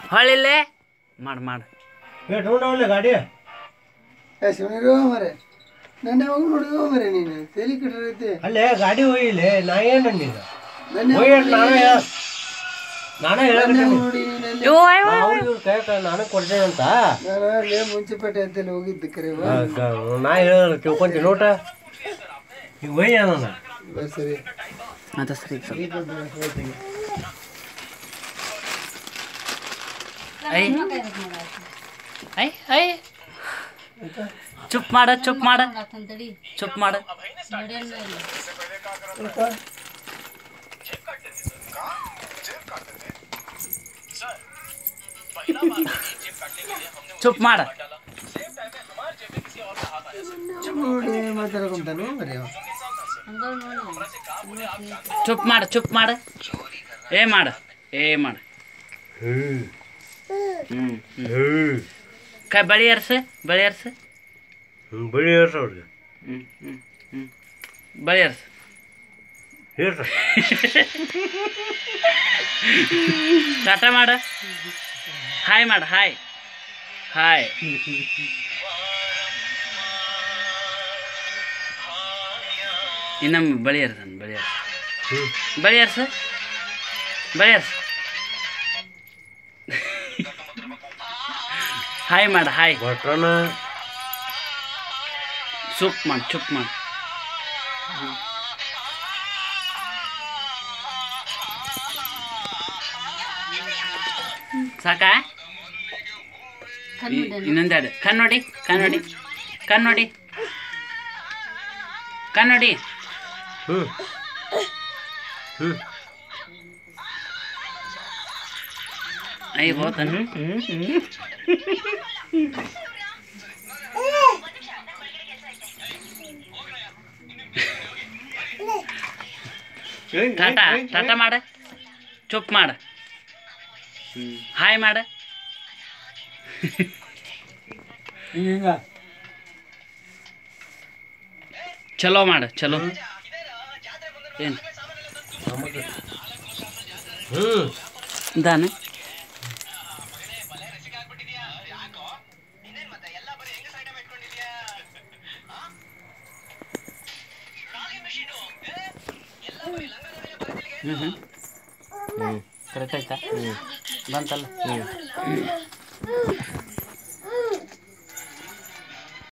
ಹೊಳಿಲ್ಲೇ ಮಾಡು ಮಾಡು ಏ ತೊಗೊಂಡವಲ್ಲ ಗಾಡಿ ಏ ಸುಣಿರೋ ಮರೆ ನನ್ನ ಯಾವಾಗ ನೋಡಿದೋ ಮರೆ ನೀನು ತಲೆ ಕೆಟ್ಟಿರೈತೆ ಅಲ್ಲೇ ಗಾಡಿ ಒಯ್ಯಿಲೆ ನಾ ಏನು ನೀನು ನನ್ನ ಒಯ್ಯ ನಾನೇ ಹೇಳ- ನಾನೇ ಹೇಳಕತ್ತೀನಿ ನೋಡಿ ನೀನಲ್ಲಿ ಇವು ಅಯ್ಯೋ. ಅವ್ರು ಇವ್ರ ಕೈ ನಾನು ಕೊಡ್ತೇನೆ ಅಂತ ನಾನು ಅಲ್ಲೇ ಮುಂಚೆಪೇಟೆ ಅಂತೇಳಿ ಹೋಗಿದ್ದೆ ಕರೆವ ಆ, ಗ- ನಾ ಹೇಳ ತಿಳ್ಕೊಂತೀನಿ ನೋಟ ಈಗ ಒಯ್ಯ ನಾನು ಸರಿ ಅದ ಸರಿ ಸ್ವಲ್ಪ. ಈ ದೊಡ್ಡ ಹೇಳ್ತೀನಿ. ಐ ಐ ಐ ಚುಪ್ ಮಾಡ ಚುಪ್ ಮಾಡ ಚುಪ್ ಮಾಡ ಚುಪ್ ಮಾಡ ನೋಡಿ ಮಾತಾಡ್ಕೊಂತಾನು ಮರೆ ಅವ. ಚುಪ್ ಮಾಡ ಚುಪ್ ಮಾಡ ಏ ಮಾಡ ಏ ಮಾಡ ಹ್ಮ್ ಹ್ಮ್ ಹ್ಮ್ ಕೈ ಬಳಿ ಎರ್ಸ ಬಳಿ ಎರ್ಸ ಹ್ಮ್ ಬಳಿ ಹೇಳ್ಸ ಅವ್ರಿಗೆ ಹ್ಮ್ ಹ್ಮ್ ಹ್ಮ್ ಬಳಿ ಎರ್ಸ ಹೇಳ್ಸ ಟಾಟಾ ಮಾಡ ಹಾಯ್ ಮಾಡ ಹಾಯ್ ಹಾಯ್ ಇನ್ನೊಮ್ಮೆ ಬಳಿ ಎರ್ಸನ್ ಬಳಿ ಎರ್ಸ ಹ್ಮ್ ಬಳಿ ಎರ್ಸ ಬಳಿ ಎರ್ಸ ಹಾಯ್ ಮಾಡ ಹಾಯ್ ಬಟ್ರನ ಚುಪ್ ಮಾಡು ಚುಪ್ ಮಾಡು ಸಾಕಾ ಇ- ಇನ್ನೊಂದೆರಡು ಕಣ್ ನೋಡಿ ಕಣ್ ನೋಡಿ ಕಣ್ ನೋಡಿ ಕಣ್ ನೋಡಿ ಹ್ಮ್ ಹ್ಮ್ ಐ ಹೋತನ ಟಾಟಾ ಟಾಟಾ ಮಾಡ ಚುಪ್ ಮಾಡ ಹಾಯ್ ಮಾಡ ಹಿಂಗ ಚಲೋ ಮಾಡ ಚಲೋ ಏನು ಹ್ಮ್ ದಾನ ಹ್ಞೂ ಹ್ಞೂ ಹ್ಮ್ ಕರೆಕ್ಟ್ ಆಯ್ತಾ ಬಂತಲ್ಲ ಹ್ಮ್